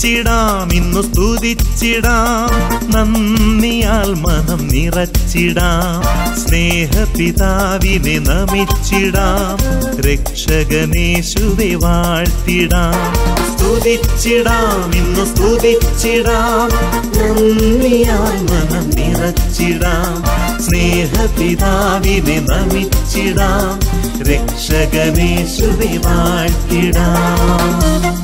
സ്തുതിച്ചിടാം ഇന്നു സ്തുതിച്ചിടാം നന്ദിയാൽ മനം നിറച്ചിടാം സ്നേഹപിതാവിനെ നമിച്ചിടാം രക്ഷകനേശുവെ വാഴ്ത്തിടാം സ്തുതിച്ചിടാം ഇന്നു സ്തുതിച്ചിടാം നന്ദിയാൽ മനം നിറച്ചിടാം സ്നേഹപിതാവിനെ നമിച്ചിടാം രക്ഷകനേശുവെ വാഴ്ത്തിടാം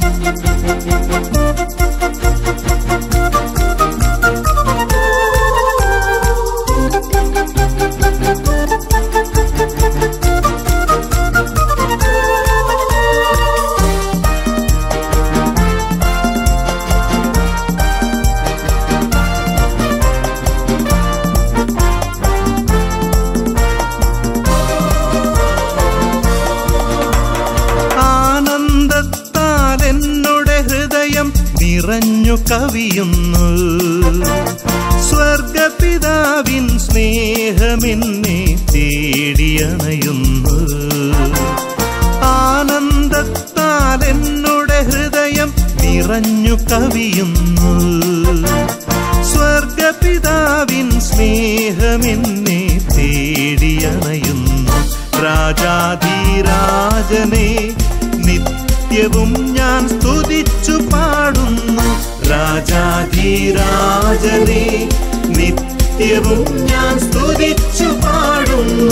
ആനന്ദത്താൽ എന്നുടെ ഹൃദയം നിറഞ്ഞു കവിയുന്നു സ്വർഗപിതാവിൻ സ്നേഹമെന്നെ തേടിയണയുന്നു ആനന്ദത്താൽ എന്നുടെ ഹൃദയം നിറഞ്ഞു കവിയുന്നു സ്വർഗപിതാവിൻ സ്നേഹമെന്നെ തേടിയണയുന്നു രാജാധീരാജനെ നിത്യവും ഞാൻ സ്തുതിച്ചു പാടുന്നു രാജാധീരാജനെ നിത്യവും ഞാൻ സ്തുതിച്ചു പാടുന്നു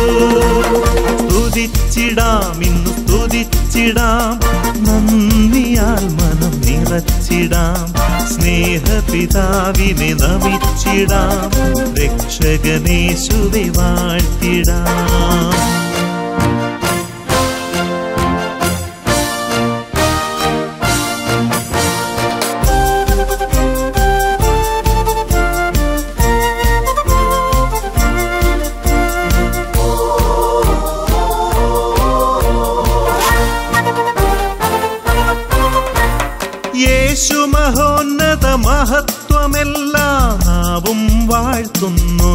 സ്തുതിച്ചിടാം ഇന്നു സ്തുതിച്ചിടാം നന്ദിയാൽ മനം നിറച്ചിടാം സ്നേഹപിതാവിനെ നമിച്ചിടാം രക്ഷകനേശുവെ വാഴ്ത്തിടാം യേശു മഹോന്നത മഹത്വമെല്ലാം നാവും വാഴ്ത്തുന്നു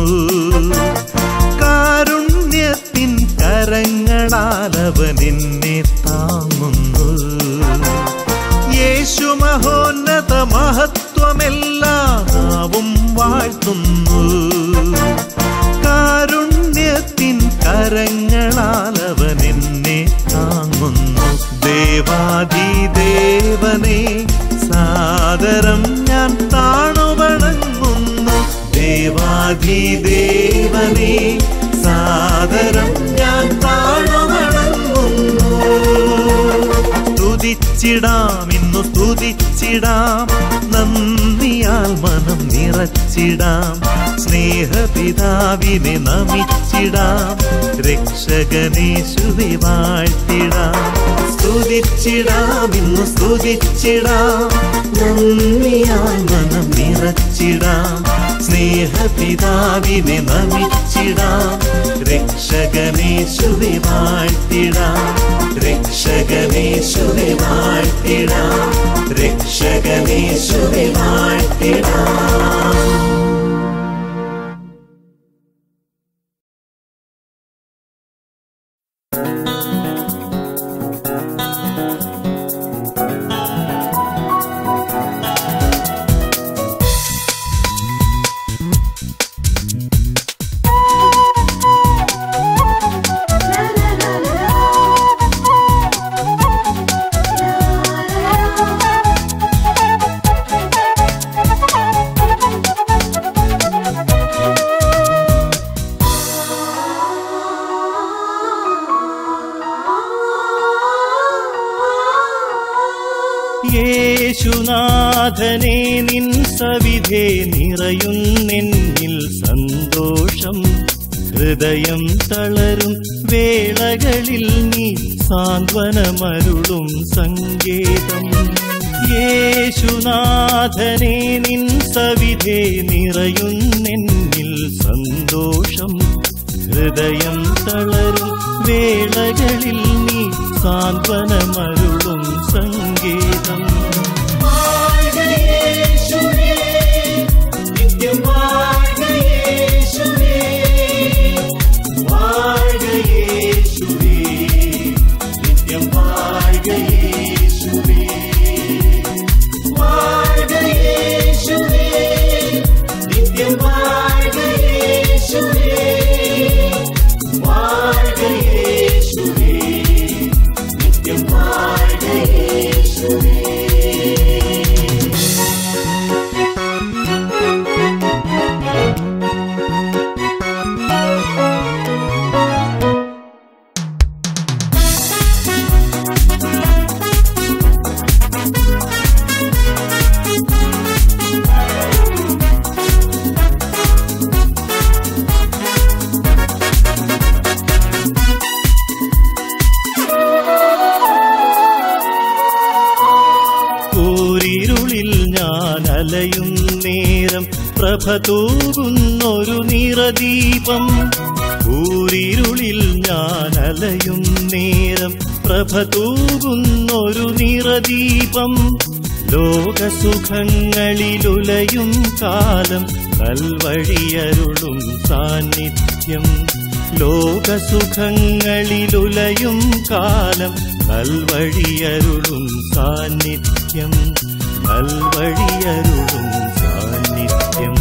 കാരുണ്യത്തിൻ കരങ്ങളാൽ അവൻ എന്നെ താങ്ങുന്നു യേശു മഹോന്നത മഹത്വമെല്ലാം നാവും വാഴ്ത്തുന്നു കാരുണ്യത്തിൻ കരങ്ങളാൽ അവൻ എന്നെ താങ്ങുന്നു ദേവാധിദേവനെ സാദരം ഞാൻ താണുവണങ്ങുന്നു ദേവാധിദേവനെ സാദരം ഞാൻ താണുവണങ്ങുന്നു സ്തുതിച്ചിടാം ഇന്നു സ്തുതിച്ചിടാം നന്ദിയാൽ മനം നിറച്ചിടാം സ്നേഹപിതാവിനെ നമിച്ചിടാം രക്ഷകനേശുവെ വാഴ്ത്തിടാം സ്തുതിച്ചിടാം ഇന്നു സ്തുതിച്ചിടാം നന്ദിയാൽ മനം നിറച്ചിടാം സ്നേഹപിതാവിനെ നമിച്ചിടാം രക്ഷകനേശുവെ വാഴ്ത്തിടാം രക്ഷകനേശുവെ വാഴ്ത്തിടാം രക്ഷകനേശുവെ വാഴ്ത്തിടാം യേശുനാഥനെ നിൻ സവിധേ നിറയുന്നെന്നിൽ സന്തോഷം ഹൃദയം തളരും വേളകളിൽ നീ സാന്ത്വനമരുളും സങ്കേതം യേശുനാഥനെ നിൻ സവിധേ നിറയുന്നെന്നിൽ സന്തോഷം ഹൃദയം തളരും വേളകളിൽ നീ സാന്ത്വനമരുളും സങ്കേതം വാഴ്ക യേശുവേ പ്രഭ തൂകുന്നൊരു നിറദീപം ഊരിരുളിൽ ഞാൻ അലയും നേരം പ്രഭ തൂകുന്നൊരു നിറദീപം ലോകസുഖങ്ങളിലുലയും കാലം നൽവഴിയരുളും സാന്നിധ്യം ലോകസുഖങ്ങളിലുലയും കാലം നൽവഴിയരുളും സാന്നിധ്യം നൽവഴിയരുളും സാന്നിധ്യം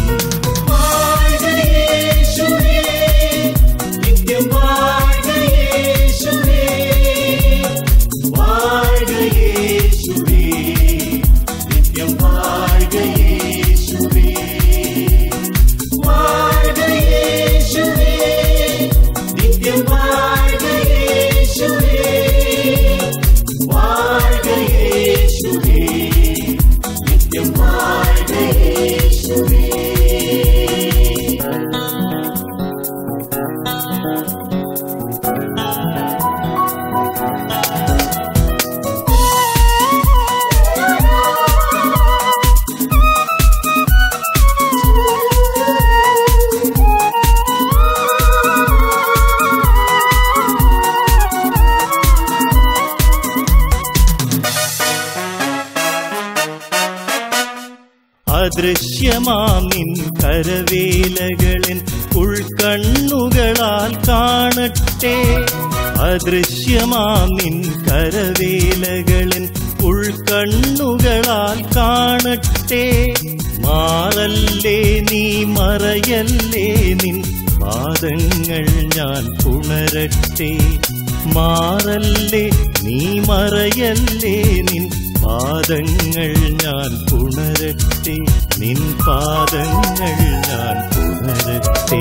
അദൃശ്യമാം നിൻ കരവേലകളിൻ ഉൾക്കണ്ണുകളാൽ കാണട്ടെ അദൃശ്യമാം നിൻ കരവേലകളിൻ ഉൾക്കണ്ണുകളാൽ കാണട്ടെ മാറല്ലേ നീ മറയല്ലേ നിൻ പാദങ്ങൾ ഞാൻ പുണരട്ടെ മാറല്ലേ നീ മറയല്ലേ നിൻ പാദങ്ങൾ ഞാൻ പുണരട്ടെ നിൻ പാദങ്ങൾ ഞാൻ പുണരട്ടെ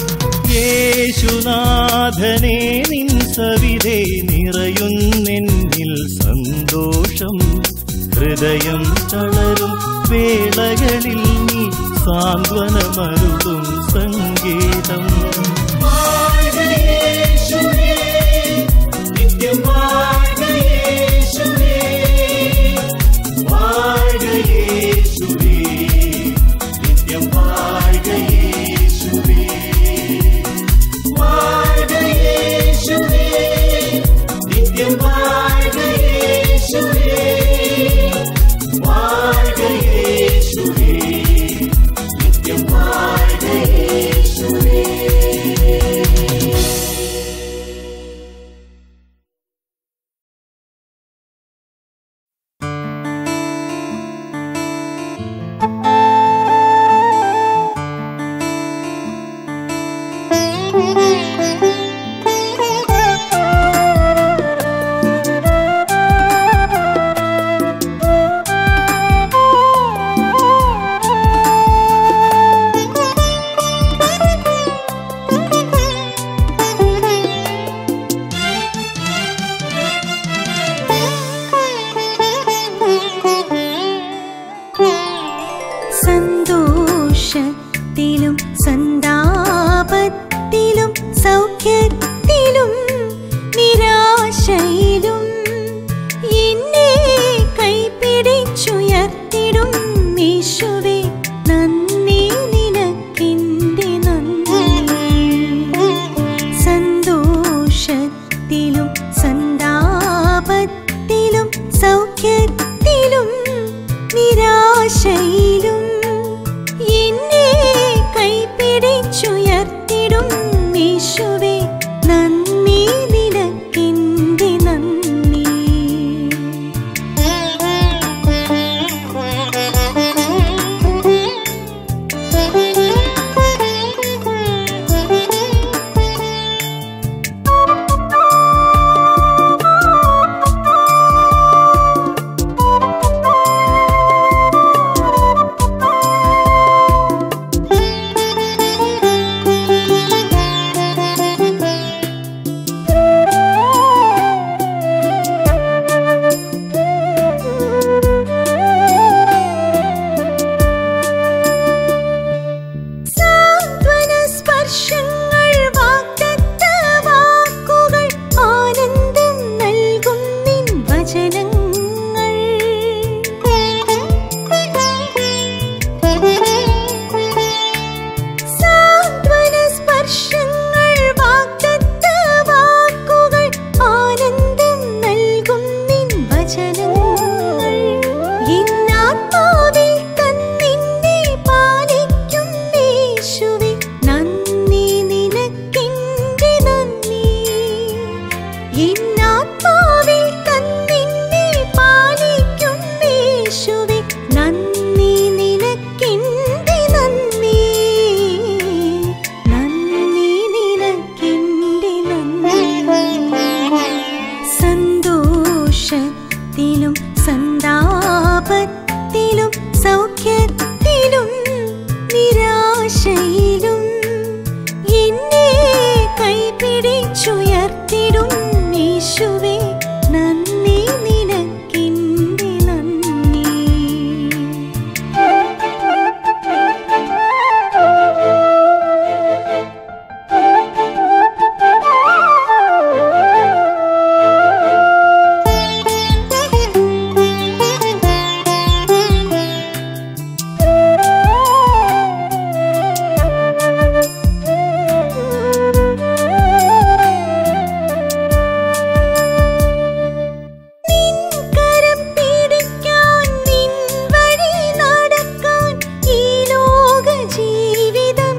യേശുനാഥനെ നിൻ സവിധേ നിറയുന്നെന്നിൽ സന്തോഷം ഹൃദയം തളരും വേളകളിൽ നീ സാന്ത്വനമരുളും സങ്കേതം Nityam Varga Yeshuve കൈപിടിച്ചുയർത്തിടും യേശുവേ നന്ദി നിനക്കെന്റെ നന്ദി നിൻ കരം പിടിക്കാൻ നിൻ വഴി നടക്കാൻ ഈ ലോക ജീവിതം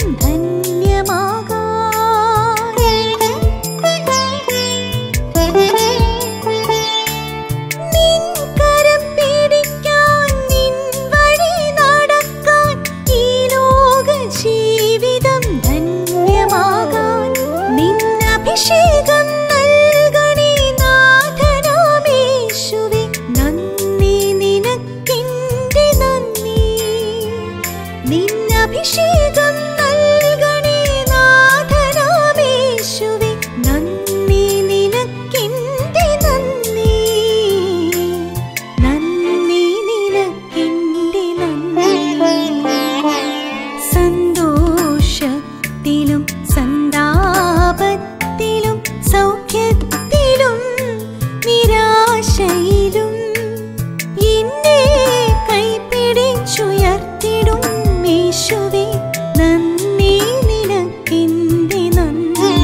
ധന്യമാകാൻ നിൻ കരം പിടിക്കാൻ നിൻ വഴി നടക്കാൻ ഈ ലോക ജീവിതം ധന്യമാകാൻ നിൻ അഭിഷേകം നൽകണേ നാഥനാമേശുവേ നന്ദി നിനക്കെന്റെ നന്ദി നിൻ അഭിഷേകം നൽകണേ നാഥനാമേശുവേ നന്ദി നിനക്കെന്റെ നന്ദി നന്ദി നിനക്കെന്റെ നന്ദി സന്തോഷത്തിലും സന്താപത്തിലും സൗഖ്യത്തിലും നിരാശയിലും എന്നെ കൈപിടിച്ചുയർത്തിടും യേശുവേ നന്ദി നിനക്കെന്റെ നന്ദി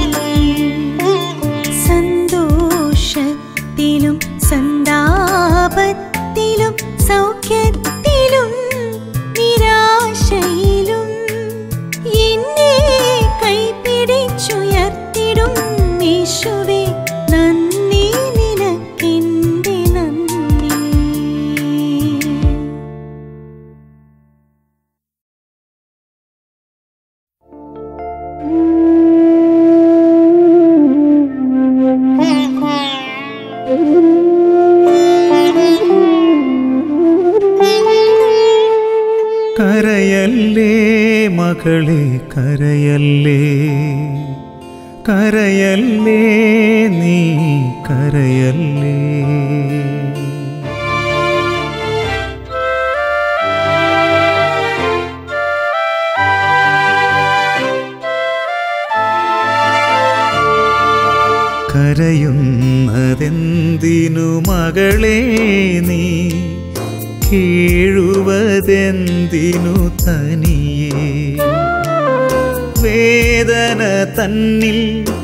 സന്തോഷത്തിലും സന്താപത്തിലും സൗഖ്യത്തിലും നിരാശയിലും എന്നെ കൈപിടിച്ചുയർത്തിടും യേശുവേ നന്ദി നിനക്കെന്റെ നന്ദി കരയല്ലേ മകളെ കരയല്ലേ കരയല്ലേ നീ കരയല്ലേ കരയുന്നതെന്തിനു മകളെ നീ കീഴുവതെന്തിനു തനിയേ വേദന തന്നിൽ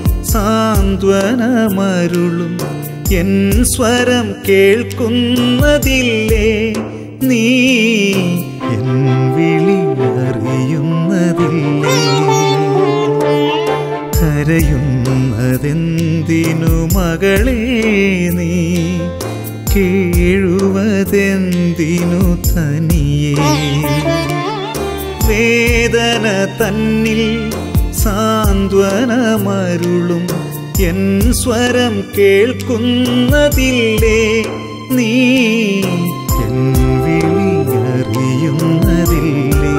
സാന്ത്വനമരുളും എൻ സ്വരം കേൾക്കുന്നതില്ലേ നീ എൻ വിളി അറിയുന്നതില്ലേ കരയുന്നതെന്തിനു മകളെ നീ കേഴുവതെന്തിനു തനിയേ വേദന തന്നിൽ സാന്ത്വനമരുളും എൻ സ്വരം കേൾക്കുന്നതില്ലേ നീ എൻ വിളി അറിയുന്നതില്ലേ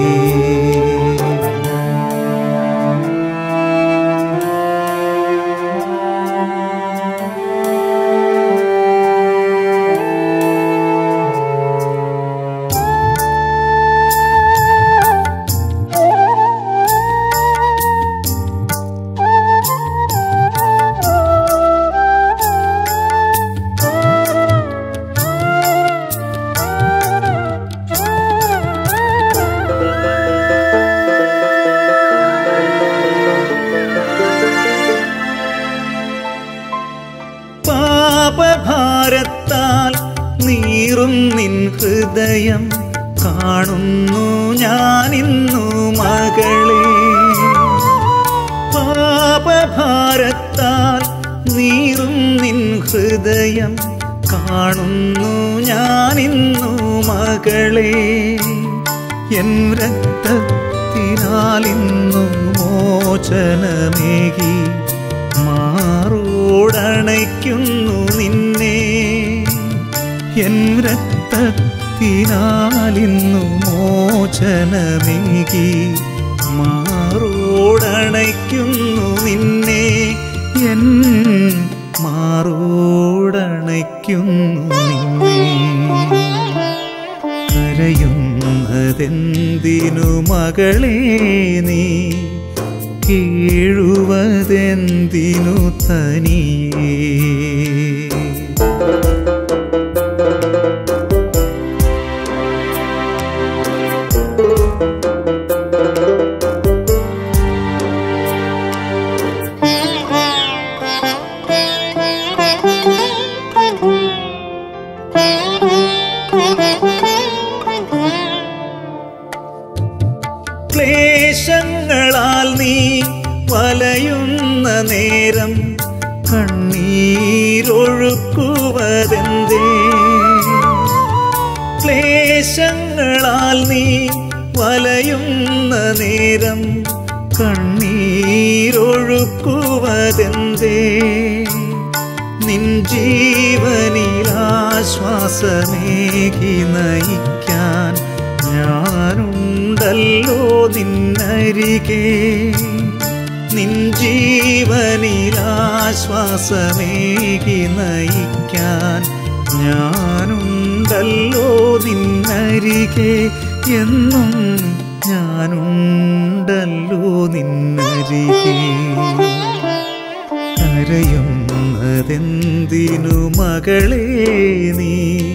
പാപഭാരത്താൽ നീറും നിൻ ഹൃദയം കാണുന്നു ഞാനിന്നു മകളെ പാപഭാരത്താൽ നീറും നിൻ ഹൃദയം കാണുന്നു ഞാനിന്നു മകളെ എൻ രക്തത്തിനാലിന്നു മോചനമേകി മാറോടണയ്ക്കുന്നു നിന്നെ എൻ രക്തത്തിനാലിന്നു മോചനമേകി മാറോടണയ്ക്കുന്നു നിന്നെ എൻ മാറോടണയ്ക്കുന്നു നിന്നെ കരയുന്നതെന്തിനു മകളെ നീ കീഴുവതെന്തിനു തനിയേ ക്ലേശങ്ങളാൽ നീ വലയുന്ന നേരം കണ്ണീരൊഴുക്കുവതെന്തേ ക്ലേശങ്ങളാൽ നീ വലയുന്ന നേരം കണ്ണീരൊഴുക്കുവതെന്തേ നിൻ ജീവനിലാശ്വാസമേകി നയിക്കാൻ ഞാനുണ്ടല്ലോ നിന്നരികെ നിൻ ജീവനിലാശ്വാസമേകി നയിക്കാൻ ഞാനുണ്ടല്ലോ നിന്നരികെ എന്നും ഞാനുണ്ടല്ലോ നിന്നരികെ കരയുന്നതെന്തിനു മകളെ നീ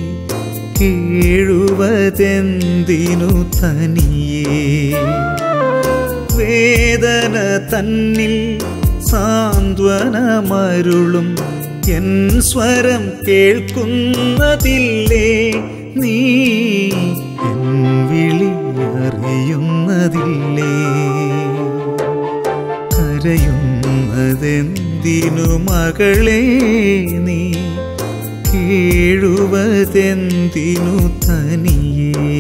കീഴുവതെന്തിനു തനിയേ വേദന തന്നിൽ സാന്ത്വനമരുളും എൻ സ്വരം കേൾക്കുന്നതില്ലേ നീ എൻ വിളി അറിയുന്നതില്ലേ കരയുന്നതെന്തിനു മകളെ നീ കീഴുവതെന്തിനു തനിയേ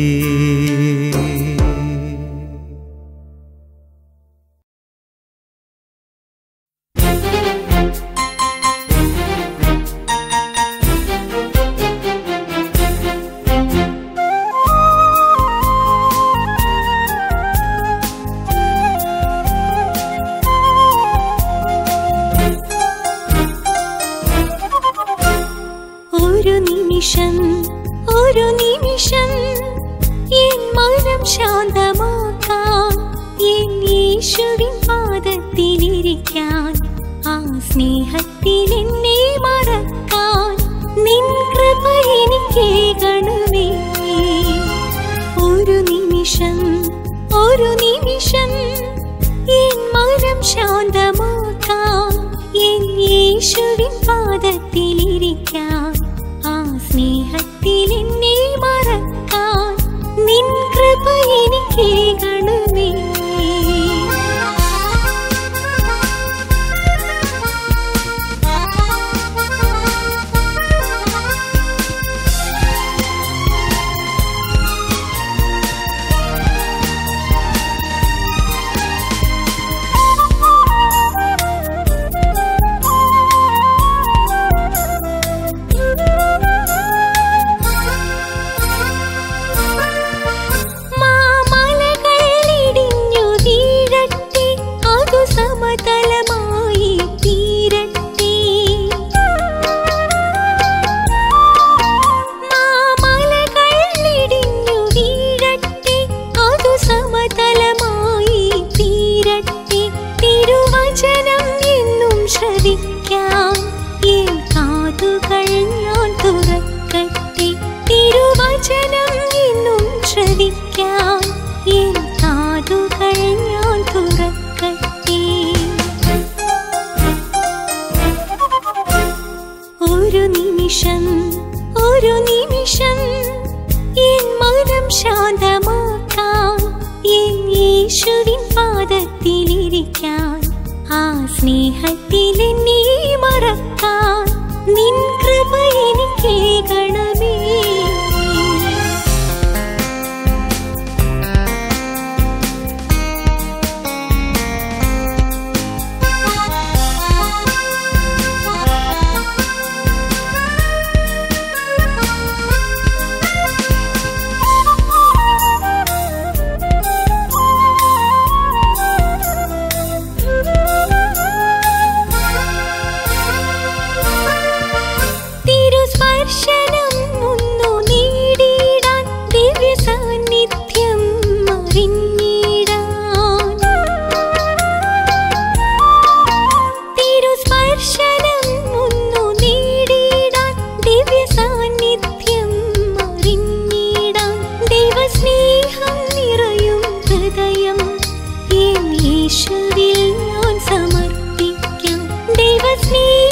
ഒരു നിമിഷം ഒരു നിമിഷം എൻ മനം ശാന്തമാക്കാൻ എൻ യേശുവിൻ പാദത്തിലിരിക്കാൻ ആ സ്നേഹത്തിൽ എന്നെ മറക്കാൻ നിൻ കൃപ എനിക്കേകണമേ ഒരു നിമിഷം ഒരു നിമിഷം എൻ മനം ശാന്തമാക്കാൻ എൻ യേശുവിൻ പാദത്തിലിരിക്കാൻ ആ സ്നേഹത്തിൽ എന്നെ മറക്കാൻ നിൻ കൃപ എനിക്കേകണമേ മാമലകൾ ഇടിഞ്ഞു വീഴട്ടെ അതു സമതലമായി തീരട്ടെ മാമലകൾ ഇടിഞ്ഞു വീഴട്ടെ അതു സമതലമായി തീരട്ടെ തിരുവചനം എന്നും ശ്രവിക്കാൻ എൻ കാതുകൾ ഞാൻ തുറക്കട്ടെ തിരുവചനം എന്നും ശ്രവിക്കാൻ എൻ കാതുകൾ ഞാൻ തുറക്കട്ടെ ഒരു നിമിഷം ഒരു നിമിഷം എൻ മനം ശാന്തമാക്കാൻ എൻ യേശുവിൻ പാദത്തിലിരിക്കാൻ ആ സ്നേഹത്തിൽ എന്നെ മറക്കാൻ നിൻ കൃപ എനിക്കേകണമേ സ്നേഹ